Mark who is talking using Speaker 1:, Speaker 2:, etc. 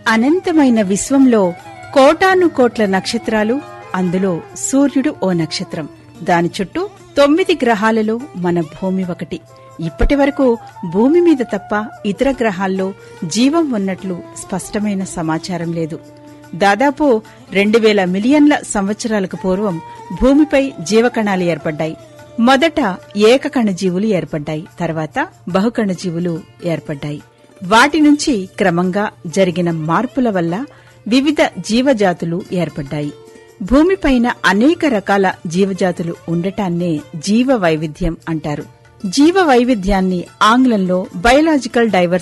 Speaker 1: అనంతమైన విశ్వంలో కోటాను కోట్ల నక్షత్రాలు అందులో సూర్యుడు ఓ నక్షత్రం దాని చుట్టూ తొమ్మిది గ్రహాలలో మన భూమి ఒకటి ఇప్పటి వరకు భూమి మీద తప్ప ఇతర గ్రహాల్లో జీవం ఉన్నట్లు స్పష్టమైన సమాచారం లేదు దాదాపు రెండు వేల మిలియన్ల సంవత్సరాలకు పూర్వం భూమిపై జీవకణాలు ఏర్పడ్డాయి మొదట ఏకకణ జీవులు ఏర్పడ్డాయి తర్వాత బహుకణ జీవులు ఏర్పడ్డాయి వాటి నుంచి క్రమంగా జరిగిన మార్పుల వల్ల వివిధ జీవజాతులు ఏర్పడ్డాయి భూమిపైన అనేక రకాల జీవజాతులు ఉండటాన్నే జీవ వైవిధ్యం అంటారు జీవ వైవిధ్యాన్ని ఆంగ్లంలో బయలాజికల్ డైవర్సిటీ